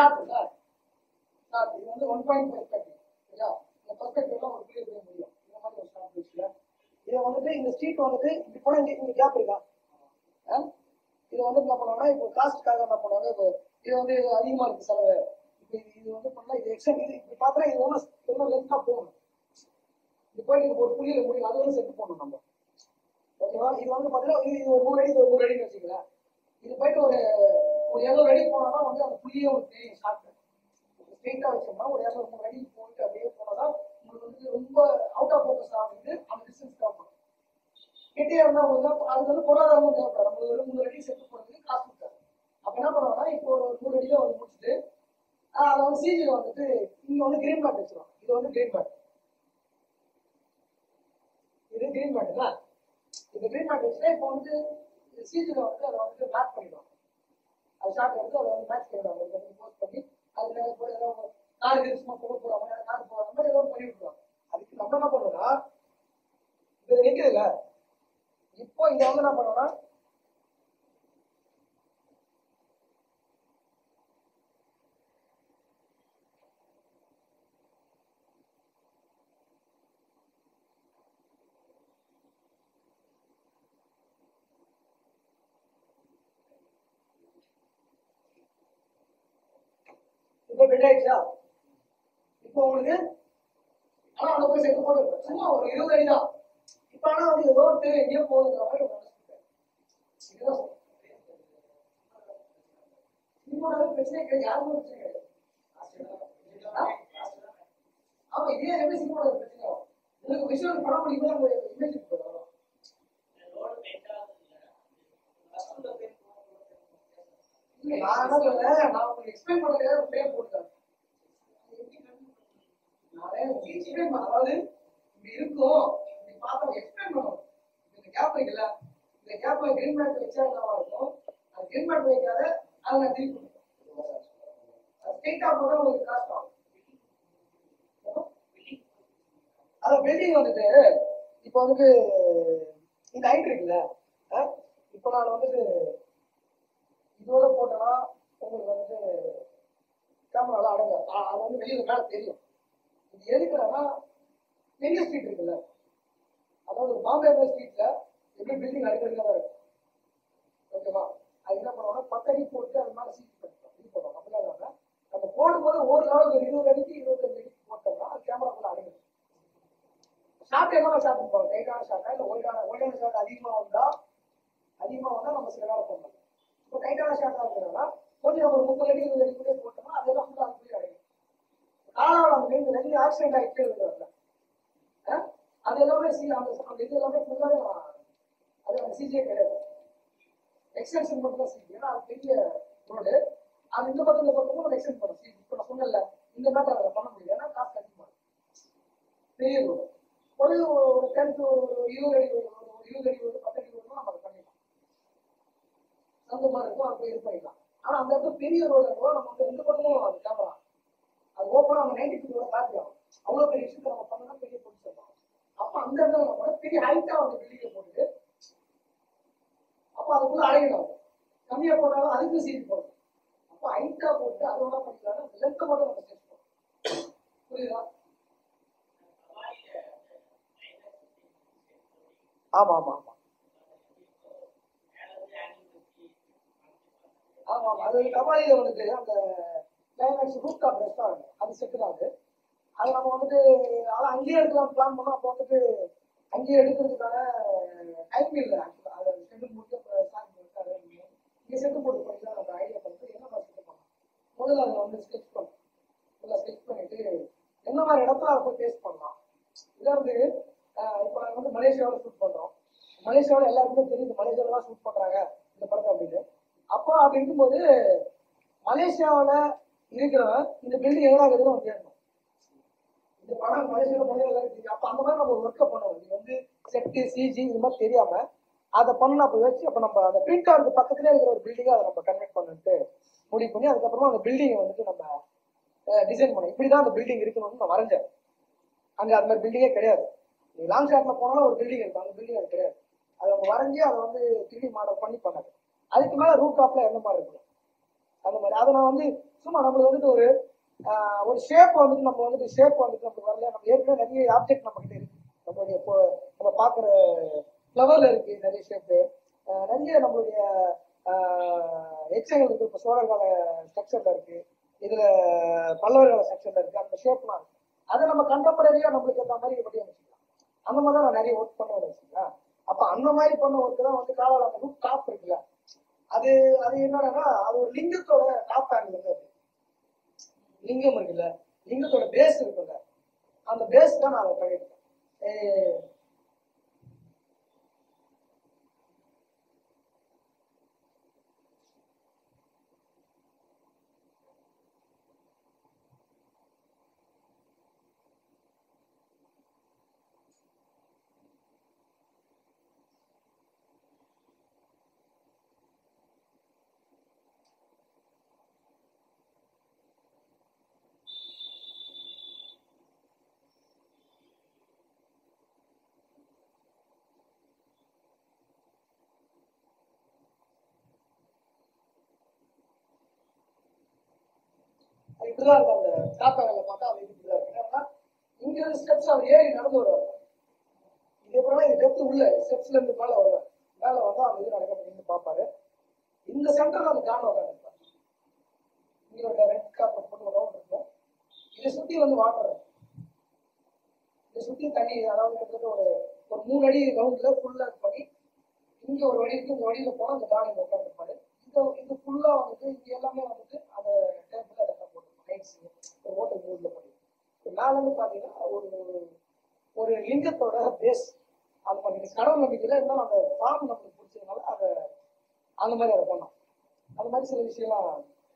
Short இல்ல short இது வந்து ஒன் பாயிண்ட் பெர்ஸ்பெக்டிவ் சரியா இந்த பெர்ஸ்பெக்டிவ்லாம் ஒரு புரிய புரிய முடியும் இந்த மாதிரி ஒரு ஷார்ட் வச்சுல இதை வந்துட்டு இந்த ஸ்ட்ரீட் வந்துட்டு இப்படி போனா இங்க இங்க கேப் இருக்கா ஆ? இது வந்து என்ன பண்ணுவாங்கன்னா இப்போ காஸ்ட்காக என்ன பண்ணுவாங்க இப்போ இது வந்து அதிகமா இருக்கு செலவு இப்போ இது இது வந்து பண்ணா இது எக்ஸ்ட்ரா இது இப்படி பார்த்தா இது ஒன்றும் இன்னும் லென்த்தா போகணும் இது போயிட்டு இது ஒரு புள்ளியில முடியும் அது வந்து செட் பண்ணணும் நம்ம ஓகேவா இது வந்து பார்த்தீங்கன்னா இது இது ஒரு நூறு அடி இது ஒரு நூறு அடின்னு வச்சுக்கலாம் இது போயிட்டு ஒரு ஒரு இரநூறு அடி போனா தான் வந்து அந்த புள்ளியே உங்களுக்கு தெரியும் ஷார்ட் ஸ்ட்ரெயிட்டா வச்சோம்னா ஒரு இரநூறு மூணு அடி போயிட்டு அப்படியே போனதான் உங்களுக்கு வந்து ரொம்ப அவுட் ஆஃப் ஃபோக்கஸ் ஆகுது அந்த டிஸ்டன்ஸ் தேவைப்படும் கிட்டே இருந்தா உங்களுக்கு அதுக்கு வந்து பொருளாதாரமும் தேவைப்படும் நம்மளுக்கு ஒரு மூணு அடி செட்டு போறதுக்கு காசு இருக்காது அப்ப என்ன பண்ணுவாங்கன்னா இப்போ ஒரு நூறு அடியில வந்து முடிச்சுட்டு ஆஹ் அதை வந்து சிஜில வந்துட்டு இங்க வந்து கிரீன் மேட் வச்சிருவோம் இது வந்து கிரீன் மேட் இது கிரீன் மேட் இல்ல இந்த கிரீன் மேட் வச்சுட்டா இப்போ வந்து சிஜில வந்து அதை வந்து மேப் பண்ணிடுவோம் அது ஷார்ட் எடுத்து அதை வந்து மேட்ச் பண்ணிடுவாங்க அது வந்து போஸ்ட் பண்ணி அது மேலே போய் ஏதோ கார் சும்மா போக போறாங்க கார் போறாங்க மாதிரி ஏதோ பண்ணி விட்டுருவாங்க அதுக்கு நம்ம என்ன பண்ணணும்னா இது நிற்குதுல்ல இப்போ இங்க வந்து என்ன பண்ணணும்னா இப்போ பெட் ஆயிடுச்சா இப்போ உங்களுக்கு ஆனா அந்த போய் செட்டு போட்டு சும்மா ஒரு இருபது அடி தான் இப்போ ஆனா வந்து ஏதோ ஒரு தெரு எங்கேயோ போகுதுங்கிற மாதிரி ஒரு நினைச்சிருக்கேன் இதுதான் சொல்றேன். சினிமானால பிரச்சனை கிடையாது யாருமே பிரச்சனை கிடையாது ஆ? ஆமா இதே எப்படி சினிமாவோட பிரச்சனை ஆகும் உங்களுக்கு விஷயம் படம் முடியுமா அந்த இமேஜ் போதும் இல்ல, நான் என்ன சொல்றேன் நான் உங்களுக்கு எக்ஸ்பிளைன் பண்றதுக்காக ஒரு பேர் போட்டுருக்கேன் நானே உங்களுக்கு எக்ஸ்பிளைன் பண்ண அதாவது இப்படி இருக்கும் இப்படி பார்த்தா எக்ஸ்பிளைன் பண்ணணும் இந்த கேப் இருக்குல்ல இந்த கேப்ல கிரீன் மேட் வச்சா என்னவா இருக்கும் அது கிரீன் மேட் வைக்காத அதை நான் திருப்பி ஸ்ட்ரெயிட்டா போட்டா உங்களுக்கு காஸ்ட் ஆகும் அது பில்டிங் வந்துட்டு இப்போ வந்துட்டு இந்த ஹைட் இருக்குல்ல ஆ? இப்போ நான் வந்துட்டு இதோட போட்டோம்னா உங்களுக்கு வந்துட்டு கேமரால அடங்க ஆ, அது வந்து வெளியில மேல தெரியும் இது எதுக்குன்னா பெரிய ஸ்ட்ரீட் இருக்குல்ல அதாவது பாம்பே ஸ்ட்ரீட்ல எப்படி பில்டிங் அடுக்கடுக்கா தான் இருக்கும் ஓகேவா அது என்ன பண்ணுவோம்னா பத்து அடி போட்டு அது மேல சீட் பண்ணிட்டோம் இது பண்ணுவோம் அப்படிலாம் இல்லாம நம்ம போடும்போது ஒரு லெவலுக்கு ஒரு இருபது அடிக்கு இருபத்தஞ்சு அடிக்கு போட்டோம்னா அது கேமராக்குள்ள அடங்கிடும் ஷார்ட் என்ன ஷார்ட் போகிறோம் டைட்டான ஷார்ட்டா இல்லை ஒயிட்டான ஒயிட்டான ஷார்ட் அதிகமாக வந்தா அதிகமாக வந்தா நம்ம சில நேரம் போடலாம் இப்போ டைட்டான ஷார்ட்டாக இருக்கிறதுனா கொஞ்சம் நம்ம ஒரு முப்பது அடி இருபது அடிக்குள்ளே போட்டோம்னா அதெல்லாம் ஃபுல்லாக அதுக்குள்ளே அடையும் காலாவில் அந்த இந்த ரெண்டு ஆக்சிடென்ட் ஆகிட்டே இருக்கிறதுல அது எல்லாமே சி அந்த அந்த இது எல்லாமே ஃபுல்லாகவே அது அந்த சிஜியே கிடையாது எக்ஸ்டென்ஷன் மட்டும் தான் சிஜி ஏன்னா அது பெரிய ரோடு அது இந்த பக்கம் இந்த பக்கமும் நம்ம எக்ஸ்டென்ட் பண்ணோம் சிஜி இப்போ நான் சொன்னல இந்த மேட்டர் அதில் பண்ண முடியாது ஏன்னா காசு அதிகமாக பெரிய ரோடு ஒரு ஒரு டென் டு ஒரு இருபது அடி ஒரு ஒரு இருபது அடி ஒரு பத்து அடி வருமோ நம்ம அதை பண்ணிடலாம் அந்த மாதிரி இருக்கும் அப்போ இது பண்ணிடலாம் ஆனா அந்த இடத்துல பெரிய ரோடு இருக்கும் நம்ம வந்து ரெண்டு பக்கமும் அது கேமரா அது ஓப்பனா நம்ம நைன்டி ஃபீட் காட்டிடும் அவ்வளோ பெரிய விஷயத்தை நம்ம பண்ணா பெரிய பொருள் சொல்லலாம் அப்போ அந்த இடத்துல நம்ம பண்ண பெரிய ஹைட்டா வந்து பில்டிங்கை போட்டுட்டு அப்போ அதுக்குள்ள அடையணும் கம்மியா போட்டாலும் அதுக்கு சீட் போடணும் அப்போ ஹைட்டா போட்டு அது என்ன பண்ணிக்கலாம் லென்த்தை மட்டும் நம்ம செட் பண்ணணும் புரியுதா ஆமா ஆமா ஆமா ஆமா ஆமா அது கபாலியில வந்துட்டு அந்த கிளைமேக்ஸ் ரூப் டாப் ரெஸ்டாரண்ட் அது செட்டு தான் அது அது நம்ம வந்துட்டு அதை அங்கேயே எடுக்கலாம் பிளான் பண்ணோம் அப்போ வந்துட்டு அங்கேயே எடுக்கிறதுக்கான டைம் இல்லை ஆக்சுவலாக அதை செட்டு முடிச்சு சார் இங்கே செட்டு போட்டு பண்ணி தான் நம்ம ஐடியா பண்ணிட்டு என்ன மாதிரி செட்டு பண்ணலாம் முதல்ல அதில் வந்து ஸ்கெச் பண்ணோம் முதல்ல ஸ்கெச் பண்ணிட்டு என்ன மாதிரி இடத்துல அதை போய் டேஸ்ட் பண்ணலாம் இதாவது இப்போ நாங்கள் வந்து மலேசியாவில் ஷூட் பண்ணுறோம் மலேசியாவில் எல்லாருக்குமே தெரியுது மலேசியாவில் தான் ஷூட் பண்ணுறாங்க இந்த படத்தை அப்படின்னு அப்போ அப்படி இருக்கும்போது மலேசியாவில் இருக்கிறவன் இந்த பில்டிங் எவ்வளோ ஆகுதுன்னு அவன் கேட்கணும் இந்த படம் மலேசியாவில் பண்ணி எல்லாரும் தெரியும் அப்போ அந்த மாதிரி நம்ம ஒரு ஒர்க்கை பண்ணுவோம் இது வந்து செட்டு சிஜி இது மாதிரி தெரியாம அதை பண்ண அப்போ வச்சு அப்போ நம்ம அந்த பிரிண்ட் ஆகிறதுக்கு பக்கத்துலேயே இருக்கிற ஒரு பில்டிங்கை அதை நம்ம கன்வெர்ட் பண்ணிட்டு முடிவு பண்ணி அதுக்கப்புறமா அந்த பில்டிங்கை வந்துட்டு நம்ம டிசைன் பண்ணோம் இப்படி தான் அந்த பில்டிங் இருக்கணும்னு நான் வரைஞ்சேன் அங்கே அந்த மாதிரி பில்டிங்கே கிடையாது நீ லாங் ஷாட்ல போனாலும் ஒரு பில்டிங் இருக்கும் அந்த பில்டிங் அது கிடையாது அதை அவங்க வரைஞ்சி அதை வந்து த்ரீ மாடல் பண்ணி பண்ணது அதுக்கு மேலே ரூட் டாப்ல எந்த மாதிரி இருக்கணும் அந்த மாதிரி அதை நான் வந்து சும்மா நம்மளுக்கு வந்துட்டு ஒரு ஆஹ், ஒரு ஷேப் வந்துட்டு நம்ம வந்துட்டு ஷேப் வந்துட்டு நமக்கு வரல நம்ம ஏற்கனவே நிறைய ஆப்ஜெக்ட் நம்ம கிட்ட இருக்கு நம்மளுடைய இப்போ நம்ம பார்க்குற ஃப்ளவர்ல இருக்கு நிறைய ஷேப்பு நிறைய நம்மளுடைய எச்சங்கள் இருக்கு இப்போ சோழர் கால ஸ்ட்ரக்சர்ல இருக்கு இதுல பல்லவர் கால ஸ்ட்ரக்சர்ல இருக்கு அந்த ஷேப்லாம் இருக்கு அதை நம்ம கண்டெம்பரரியா நம்மளுக்கு ஏற்ற மாதிரி வடிவமைச்சிக்கலாம் அந்த மாதிரி தான் நான் நிறைய ஒர்க் பண்ண வச்சுக்கலாம் அப்ப அந்த மாதிரி பண்ண ஒர்க் தான் வந்து காலால அந்த ரூப் டாப் இருக்குல்ல அது அது என்னன்னா அது ஒரு லிங்கத்தோட டாப் ஆங்கிள் வந்து அது லிங்கம் இருக்குல்ல லிங்கத்தோட பேஸ் இருக்குல்ல அந்த பேஸ் தான் நான் அதை பண்ணியிருக்கேன் ஏ- அது இப்படிதான் இருக்கும் அந்த டாப் ஆங்கிள் பார்த்தா அது இப்படிதான் இருக்கு ஏன்னா இங்க இருந்து ஸ்டெப்ஸ் அவர் ஏறி நடந்து வருவார் இது எப்படின்னா இது டெப்த் உள்ள ஸ்டெப்ஸ்ல இருந்து மேல வருவார் மேல வந்தா அந்த இது நடக்க நின்று பார்ப்பாரு இந்த சென்டர்ல அந்த ஜான் உட்காந்துருப்பார் இங்க ஒரு ரெட் கார்பெட் போட்டு ஒரு ரவுண்ட் இருக்கும் இதை சுத்தி வந்து வாட்டர் இதை சுத்தி தண்ணி அதாவது கிட்டத்தட்ட ஒரு ஒரு மூணு அடி ரவுண்ட்ல ஃபுல்லா பண்ணி இங்க ஒரு வழி இருக்கு இந்த வழியில போனா அந்த கார்டன் உட்காந்துருப்பாரு இந்த இது ஃபுல்லா வந்துட்டு இங்க எல்லாமே வந்துட்டு அந்த டேபிள் அதெல்லாம் போட்டுருக்கும் லைட்ஸ் ஒரு ஓட்டல் மூட்ல பண்ணி இப்ப மேல இருந்து பாத்தீங்கன்னா ஒரு ஒரு லிங்கத்தோட பேஸ் அது மாதிரி கடவுள் நம்பிக்கையில இருந்தாலும் அந்த ஃபார்ம் நம்மளுக்கு பிடிச்சதுனால அதை அந்த மாதிரி அதை பண்ணோம் அந்த மாதிரி சில விஷயம்லாம்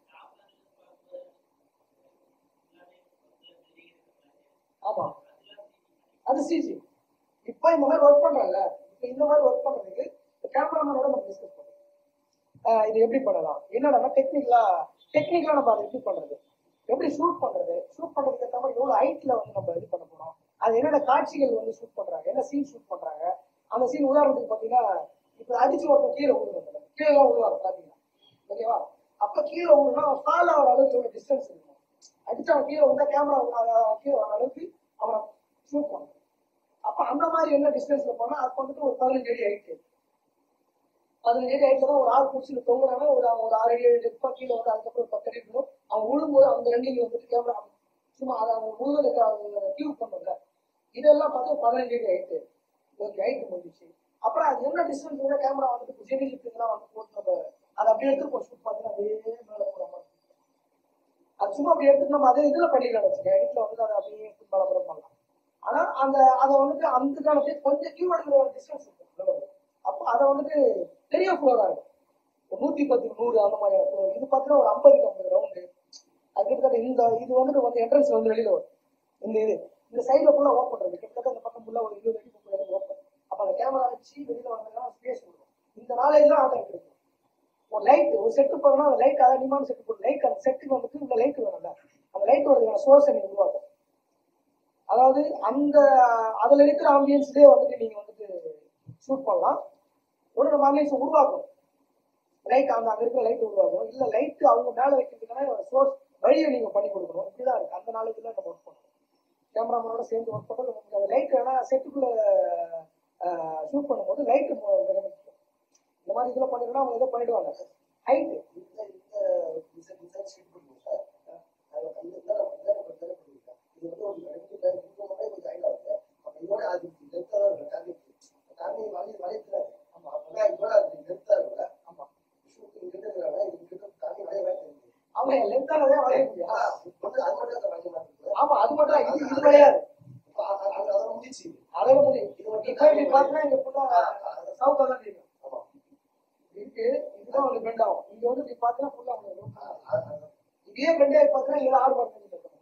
ஆமா அது சிஜி இப்போ இந்த மாதிரி ஒர்க் பண்றேன்ல இப்போ இந்த மாதிரி ஒர்க் பண்றதுக்கு கேமராமேனோட நம்ம டிஸ்கஸ் பண்ணுவோம் ஆஹ் இது எப்படி பண்ணலாம் என்னடா டெக்னிக்கலா டெக்னிக்கலா நம்ம அதை எப்படி பண்றது எப்படி ஷூட் பண்றது ஷூட் பண்றதுக்கு ஏற்ற மாதிரி எவ்வளவு ஹைட்ல வந்து நம்ம இது பண்ண போறோம் அது என்னென்ன காட்சிகள் வந்து ஷூட் பண்றாங்க என்ன சீன் ஷூட் பண்றாங்க அந்த சீன் உதாரணத்துக்கு பாத்தீங்கன்னா இப்ப அடிச்சு ஒருத்தன் கீழே விழுவாங்க கீழே தான் விழுவாங்க பாத்தீங்கன்னா ஓகேவா அப்ப கீழே விழுனா ஃபால் ஆகிற அளவுக்கு எவ்வளவு டிஸ்டன்ஸ் இருக்கும் அடிச்சு அவன் கீழே விழுந்தா கேமரா கீழே வர அளவுக்கு அவனை ஷூட் பண்ணணும் அப்ப அந்த மாதிரி என்ன டிஸ்டன்ஸ்ல போனா அது வந்துட்டு ஒரு பதினஞ்சு அடி ஹைட்டு பதினஞ்சு அடி ஹைட்ல தான் ஒரு ஆள் குடிச்சு தொங்குறாங்க ஒரு அவன் ஒரு ஆறு அடி ஏழு அடி இருப்பான் கீழே வந்து அதுக்கப்புறம் பத்து அடி இருக்கணும் அவன் விழும்போது அந்த ரெண்டு வந்துட்டு கேமரா சும்மா அதை அவங்க விழுவதுக்கு அவங்க டியூப் பண்ணுங்க இதெல்லாம் பார்த்து பதினஞ்சு அடி ஹைட்டு ஓகே ஹைட்டு முடிஞ்சிச்சு அப்புறம் அது என்ன டிஸ்டன்ஸ் கூட கேமரா வந்துட்டு செமி லிஃப்ட்லாம் வந்து போட்டு நம்ம அதை அப்படியே எடுத்து போய் ஷூட் பார்த்தீங்கன்னா அதே மேலே போகிற மாதிரி அது சும்மா அப்படி எடுத்துட்டு நம்ம அதே இதுல பண்ணிக்கலாம் வச்சுக்க எடிட்ல வந்து அதை அப்படியே எடுத்து பலபரம் பண்ணலாம் ஆனா அந்த அதை வந்துட்டு அந்த காலத்துல கொஞ்சம் கீவேர்டு டிஸ்டன்ஸ் இருக்கும் அப்போ அதை வந்துட்டு பெரிய ஃப்ளோரா இருக்கும் ஒரு நூத்தி பத்துக்கு நூறு அந்த மாதிரியான ஃப்ளோர் இது பார்த்தீங்கன்னா ஒரு ஐம்பதுக்கு ஐம்பது ரவுண்டு அது கிட்டத்தட்ட இந்த இது வந்துட்டு வந்து என்ட்ரன்ஸ் வந்து வெளியில வரும் இந்த இது இந்த சைடுல ஃபுல்லா ஓப்பன் இருக்கு கிட்டத்தட்ட இந்த பக்கம் ஃபுல்லா ஒரு இருபது அடி முப்பது அடி ஓப்பன் அப்ப அந்த கேமரா வச்சு வெளியில வந்ததுன்னா ஸ்பேஸ் கொடுக்கும் இந்த நாலேஜ் தான் ஆட்டோ இருக்கு ஒரு லைட் ஒரு செட்டு போடணும் அந்த லைட் அதான் நிமான செட்டு போட்டு லைட் அந்த செட்டுக்கு வந்துட்டு இந்த லைட் வேணும்ல அந்த லைட் வரதுக்கான சோர்ஸை நீங்க உருவாக்கும் அதாவது அந்த அதுல இருக்கிற ஆம்பியன்ஸ்லயே வந்துட்டு நீங்க வந்துட்டு ஷூட் பண்ணலாம் ஒரு நம்ம ஆம்பியன்ஸ் உருவாக்கும் லைட் அந்த அங்க இருக்கிற லைட் உருவாக்கணும் இல்ல லைட் அவங்க மேல வைக்கிறதுக்கான சோர்ஸ் வழியை நீங்க பண்ணி கொடுக்கணும் இப்படிதான் இருக்கு அந்த நாலேஜ்ல நம்ம ஒர்க் பண்ணணும் கேமராமேனோட சேர்ந்து ஒர்க் பண்ணுறது உங்களுக்கு அந்த லைட் வேணா செட்டுக்குள்ள ஷூட் பண்ணும்போது லைட் இந்த மாதிரி இதுல பண்ணிருந்தா அவங்க இதை பண்ணிடுவாங்க ஹைட்டு இந்த இந்த டிசைன் டிசைன் ஷீட் பண்ணுவோம் சார் அது அந்த இதில் நம்ம இதில் நம்ம இதில் பண்ணிருக்கோம் இது வந்து ஒரு ரெண்டு பேர் இந்த மாதிரி கொஞ்சம் ஹைட் ஆகுது அப்போ இதோட அது லென்த்தாக தான் இருக்கும் டர்னிங் டர்னிங் வளைய வளையத்தில் ஆமாம் அப்போதான் இதோட அது லென்த்தாக இருக்குல்ல ஆமா ஷூட் இங்கிட்ட இருக்கிறாங்க இது இங்கிட்ட டர்னிங் வளைய வளைய தெரியுது அவங்க லென்த்தானதே வளைய முடியும் ஆ, வந்து அது மட்டும் தான் வளைய மாதிரி இருக்குது ஆமா அது மட்டும் தான், இது இது கிடையாது இப்போ அது அது அதோட முடிச்சு அதோட முடியும் இப்போ இப்படி பார்த்தா இங்க ஃபுல்லா சவுத்தா தான் தெரியும் ஆமாம் இருக்கு இதுதான் வந்து பெண்ட் ஆகும் இங்க வந்து இப்படி பார்த்தா ஃபுல்லா உங்களுக்கு ஆ, அது- அது- இதே பெண்டே பார்த்தா இதுல ஆறு மார்க்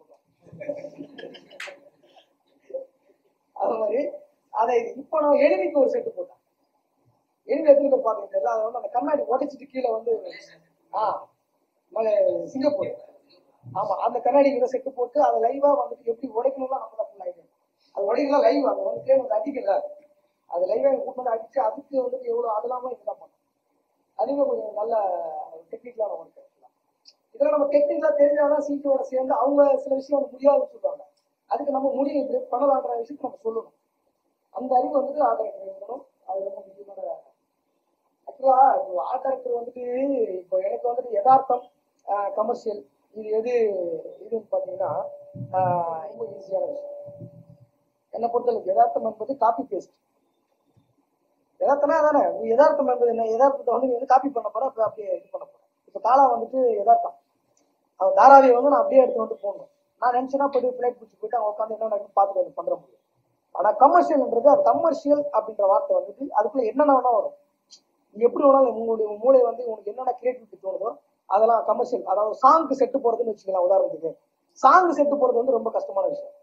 அது மாதிரி அதை இப்போ நான் எனிமிக்கு ஒரு செட்டு போட்டேன் எனிமி எத்தனை பார்த்தீங்க தெரியல அதை வந்து அந்த கண்ணாடி உடைச்சிட்டு கீழே வந்து ஆ மலை சிங்கப்பூர் ஆமா அந்த கண்ணாடி கூட செட்டு போட்டு அதை லைவா வந்துட்டு எப்படி உடைக்கணும்னா நம்ம தான் ஃபுல் ஐடியா அது உடைக்கலாம் லைவ் அது வந்து கேம் வந்து அடிக்கல அது லைவா கூட்டு வந்து அடிச்சு அதுக்கு வந்துட்டு எவ்வளவு அதெல்லாமே இதுதான் பண்ணும் அதுவே கொஞ்சம் நல்ல டெக்னிக்கலான ஒர்க் இதெல்லாம் நம்ம டெக்னிக்கலா தெரிஞ்சாதான் சிடிஓட சேர்ந்து அவங்க சில விஷயம் வந்து முடியாதுன்னு சொல்லுவாங்க அதுக்கு நம்ம முடியும் இப்படி பண்ணலான்ற விஷயத்தை நம்ம சொல்லணும் அந்த அறிவு வந்துட்டு ஆர்ட் டைரக்டர் இருக்கணும் அது ரொம்ப முக்கியமான ஆக்சுவலா இப்போ ஆர்ட் டைரக்டர் வந்துட்டு இப்போ எனக்கு வந்துட்டு யதார்த்தம் கமர்ஷியல் இது எது இதுன்னு பார்த்தீங்கன்னா ஆஹ் ரொம்ப ஈஸியான விஷயம் என்னை பொறுத்தளவுக்கு யதார்த்தம் என்பது காப்பி பேஸ்ட் யதார்த்தம்னா அதானே நீ யதார்த்தம் என்பது என்ன யதார்த்தத்தை வந்து நீ வந்து காப்பி பண்ண போற அப்ப அப்படியே இது பண்ண போற இப்போ காலா வந்துட்டு யதார்த்தம் அவன் தாராவியை வந்து நான் அப்படியே எடுத்து வந்து போடணும் நான் நினைச்சேன்னா போயிட்டு ஃபிளைட் பிடிச்சி போயிட்டு அவன் உட்காந்து என்ன நடக்குன்னு பார்த்துட்டு வந்து பண்ற முடியும் ஆனா கமர்ஷியல்ன்றது அது கமர்ஷியல் அப்படின்ற வார்த்தை வந்துட்டு அதுக்குள்ள என்னென்ன வேணா வரும் நீ எப்படி வேணாலும் உங்களுடைய மூளை வந்து உனக்கு என்னென்ன கிரியேட்டிவிட்டி தோணுதோ அதெல்லாம் கமர்ஷியல் அதாவது சாங்க்கு செட்டு போறதுன்னு வச்சுக்கலாம் உதாரணத்துக்கு சாங் செட்டு போறது வந்து ரொம்ப கஷ்டமான விஷயம்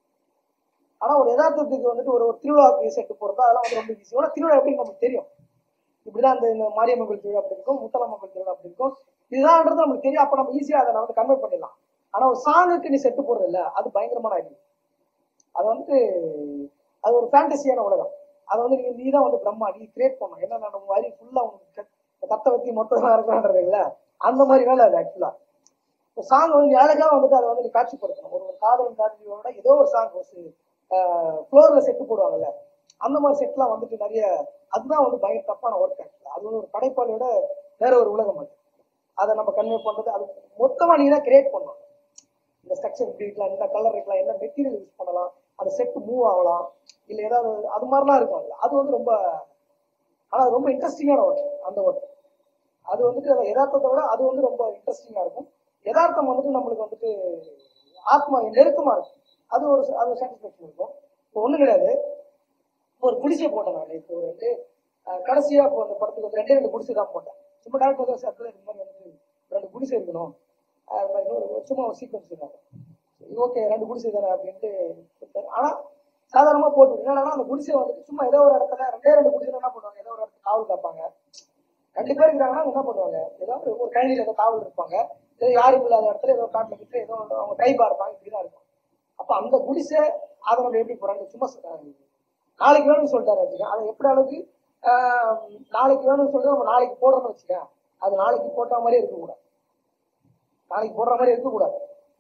ஆனா ஒரு யதார்த்தத்துக்கு வந்துட்டு ஒரு ஒரு திருவிழாவுக்கு செட்டு போறது அதெல்லாம் வந்து ரொம்ப ஈஸி ஆனா திருவிழா எப்படின்னு நமக்கு தெரியும் இப்படிதான் இந்த இந்த மாரியம்மன் கோயில் திருவிழா அப்படி இருக்கும் முத்தலம்மன் கோயில் திருவிழா அப்படி இருக்கும் இதுதான்ன்றது நமக்கு தெரியும் அப்ப நம்ம ஈஸியா அதை வந்து கன்வெர்ட் பண்ணிடலாம் ஆனா ஒரு சாங்குக்கு நீ செட்டு போறது இல்ல அது பயங்கரமான ஐடியா அது வந்து அது ஒரு ஃபேண்டசியான உலகம் அதை வந்து நீங்க நீ தான் வந்து பிரம்மா நீ கிரியேட் பண்ணணும் என்ன நம்ம மாதிரி ஃபுல்லா உங்களுக்கு கத்த வத்தி மொத்தமா இருக்கலான்றது இல்ல அந்த மாதிரி வேலை அது ஆக்சுவலா இப்போ சாங் வந்து அழகா வந்துட்டு அதை வந்து நீ காட்சிப்படுத்தணும் ஒரு ஒரு காதலன் காதலியோட ஏதோ ஒரு சாங் ஃப்ளோர்ல செட்டு போடுவாங்கல்ல அந்த மாதிரி செட்லாம் வந்துட்டு நிறைய அதுதான் வந்து பயங்கர தப்பான ஒர்க் ஆக்சுவலா அது வந்து ஒரு படைப்பாளியோட வேற ஒரு உலகம் அது அதை நம்ம கன்வே பண்றது அது மொத்தமா நீ தான் கிரியேட் பண்ணணும் இந்த ஸ்ட்ரக்சர் இப்படி இருக்கலாம் இந்த கலர் இருக்கலாம் என்ன மெட்டீரியல் யூஸ் பண்ணலாம் அந்த செட் மூவ் ஆகலாம் இல்லை ஏதாவது அது மாதிரிலாம் இருக்கும் அதுல. அது வந்து ரொம்ப ஆனா அது ரொம்ப இன்ட்ரெஸ்டிங்கான ஒர்க் அந்த ஒர்க் அது வந்துட்டு அந்த யதார்த்தத்தை விட அது வந்து ரொம்ப இன்ட்ரெஸ்டிங்கா இருக்கும் யதார்த்தம் வந்துட்டு நம்மளுக்கு வந்துட்டு ஆத்மா நெருக்கமா இருக்கும் அது ஒரு அது சாட்டிஸ்ஃபேக்ஷன் இருக்கும் இப்போ ஒண்ணும் கிடையாது இப்போ ஒரு குடிசை போட்டேன் நான் இப்போ ஒரு ரெண்டு அஹ், கடைசியா இப்போ அந்த படத்துக்கு வந்து ரெண்டே ரெண்டு குடிசை தான் போட்டேன் சும்மா டேரக்டர் வந்து சர்க்கிள் இந்த மாதிரி வந்து ரெண்டு குடிசை இருக்கணும் அஹ், அது மாதிரி ஒரு சும்மா ஒரு சீக்வன்ஸ் இருக்காங்க ஓகே ரெண்டு குடிசை தானே அப்படின்ட்டு கொடுத்தாரு. ஆனா சாதாரணமா போட்டு என்னன்னா அந்த குடிசை வந்துட்டு சும்மா ஏதோ ஒரு இடத்துல ரெண்டே ரெண்டு குடிசை என்ன பண்ணுவாங்க ஏதோ ஒரு இடத்துல காவல் காப்பாங்க ரெண்டு பேர் இருக்கிறாங்கன்னா அவங்க என்ன பண்ணுவாங்க ஏதாவது ஒரு கழனியில ஏதோ காவல் இருப்பாங்க ஏதோ யாரும் இல்லாத இடத்துல ஏதோ காட்டுல கிட்ட ஏதோ அவங்க டைப்பா இருப்பாங்க இப்படிதான் இருக்கும் அப்ப அந்த குடிசை அதை நம்ம எப்படி போறாங்க சும்மா சொல்றாங்க. நாளைக்கு வேணும்னு சொல்லிட்டாரு வச்சுக்க அதை எப்படி அளவுக்கு ஆஹ், நாளைக்கு வேணும்னு சொல்லிட்டு நம்ம நாளைக்கு போடுறோம்னு வச்சுக்க அது நாளைக்கு போட்ட மாதிரியே இருக்கக்கூடாது நாளைக்கு போடுற மாதிரி இருக்கக்கூடாது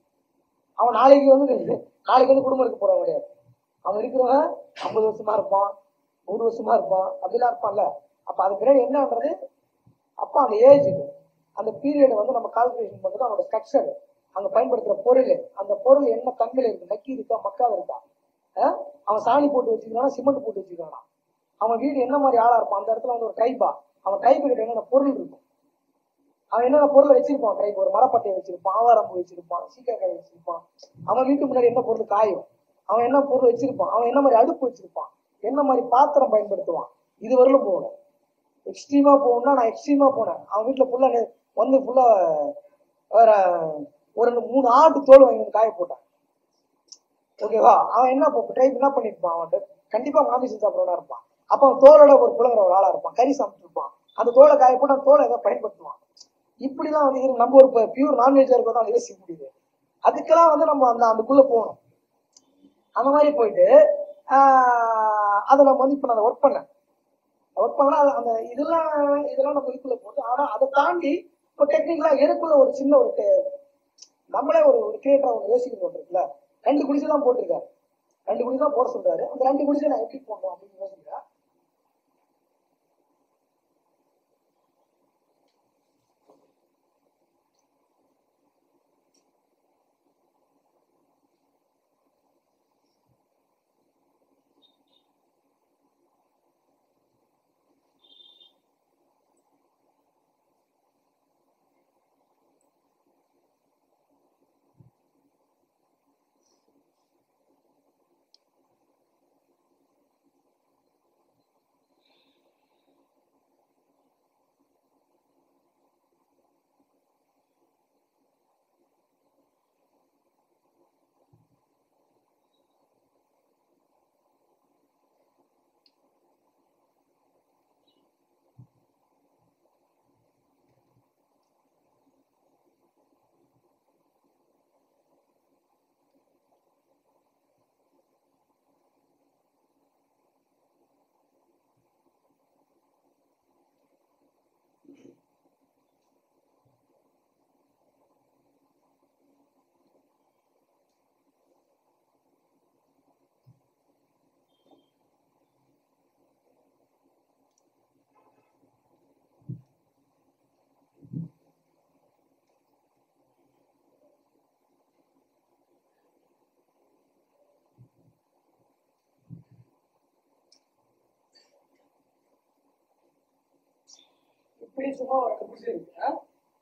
அவன் நாளைக்கு வந்து நாளைக்கு வந்து குடும்பம் இருக்க போறவன் கிடையாது அவன் இருக்கிறவன் ஐம்பது வருஷமா இருப்பான் நூறு வருஷமா இருப்பான் அப்படிலாம் இருப்பான்ல அப்ப அதுக்கு பின்னாடி என்னன்றது அப்ப அந்த ஏஜுக்கு அந்த பீரியட் வந்து நம்ம கால்குலேஷன் பண்றது அவனோட ஸ்ட்ரக்சர் அங்க பயன்படுத்துற பொருள் அந்த பொருள் என்ன தன்மையில இருக்கு மக்கி இருக்கா மக்காத இருக்கா அஹ்? அவன் சாணி போட்டு வச்சிருக்கானா சிமெண்ட் போட்டு வச்சிருக்கானா அவன் வீடு என்ன மாதிரி ஆளா இருப்பான் அந்த இடத்துல வந்து ஒரு ட்ரைபா அவன் ட்ரைபு கிட்ட என்னென்ன பொருள் இருக்கும் அவன் என்னென்ன பொருளை வச்சிருப்பான் ட்ரைப் ஒரு மரப்பட்டையை வச்சிருப்பான் ஆவாரம்பு வச்சிருப்பான் சீக்காக்காய் வச்சிருப்பான் அவன் வீட்டுக்கு முன்னாடி என்ன பொருள் காயும் அவன் என்ன பொருள் வச்சிருப்பான் அவன் என்ன மாதிரி அடுப்பு வச்சிருப்பான் என்ன மாதிரி பாத்திரம் பயன்படுத்துவான் இது வரலும் போகணும் எக்ஸ்ட்ரீமா போகணும்னா நான் எக்ஸ்ட்ரீமா போனேன் அவன் வீட்டுல ஃபுல்லா வந்து ஃபுல்லா வேற ஒரு ரெண்டு மூணு ஆட்டு தோல் வாங்கி வந்து காய போட்டான் ஓகேவா அவன் என்ன ட்ரைப் என்ன பண்ணிருப்பான் அவன் கண்டிப்பா மாமிசம் சாப்பிடறவனா இருப்பான் அப்ப அவன் தோலோட ஒரு புலங்குற ஒரு ஆளா இருப்பான் கறி சாப்பிட்டுருப்பான் அந்த தோலை காய போட்டு அந்த தோலை ஏதோ பயன்படுத்துவான் இப்படிலாம் வந்து இரு- நம்ம ஒரு பியூர் நான்வெஜ்ஜா இருக்கோம் அதை யோசிக்க முடியுது அதுக்கெல்லாம் வந்து நம்ம அந்த அதுக்குள்ள போகணும் அந்த மாதிரி போயிட்டு ஆஹ் அதை நம்ம வந்து இப்ப நான் ஒர்க் பண்ணேன் ஒர்க் பண்ணா அது அந்த இதெல்லாம் இதெல்லாம் நம்ம இதுக்குள்ள போட்டு ஆனா அதை தாண்டி இப்போ டெக்னிக்கலா எனக்குள்ள ஒரு சின்ன ஒரு டெ- நம்மளே ஒரு ஒரு கிரியேட்டரா ஒன்று யோசிக்கணும் ஒன்று இருக்குல்ல ரெண்டு குடிசை தான் போட்டிருக்காரு ரெண்டு குடிசை தான் போட சொல்றாரு அந்த ரெண்டு குடிசை நான் எப்படி போடணும் அப்படின்னு யோசிக்கிறேன் இப்படி சும்மா ஒரு ரெண்டு புடிச்சு இருக்கு ஆ?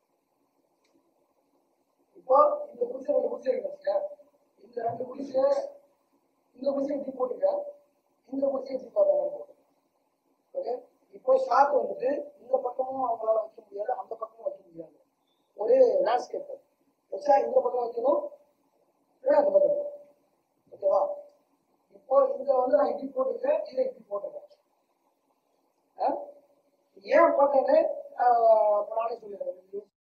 இப்போ இந்த புடிச்ச ரெண்டு புடிச்சு இருக்கு வச்சுக்க. இந்த ரெண்டு புடிச்சு இந்த புடிச்சு இப்படி போட்டுக்க இந்த புடிச்சு இப்படி பார்த்தாலும் போட்டு ஓகே இப்போ ஷார்ட் வந்துட்டு இந்த பக்கமும் அவங்களால வைக்க முடியாது அந்த பக்கமும் வைக்க முடியாது ஒரு லேண்ட்ஸ்கேப் வச்சா இந்த பக்கம் வைக்கணும் இல்ல அந்த பக்கம் வைக்கணும். ஓகேவா இப்போ இங்க வந்து நான் இப்படி போட்டுருக்கேன் இதை இப்படி போட்டுருக்கேன் ஆ? ஏன் போட்டேன்னு ஆஹ், இப்ப நானே சொல்லிடுறேன்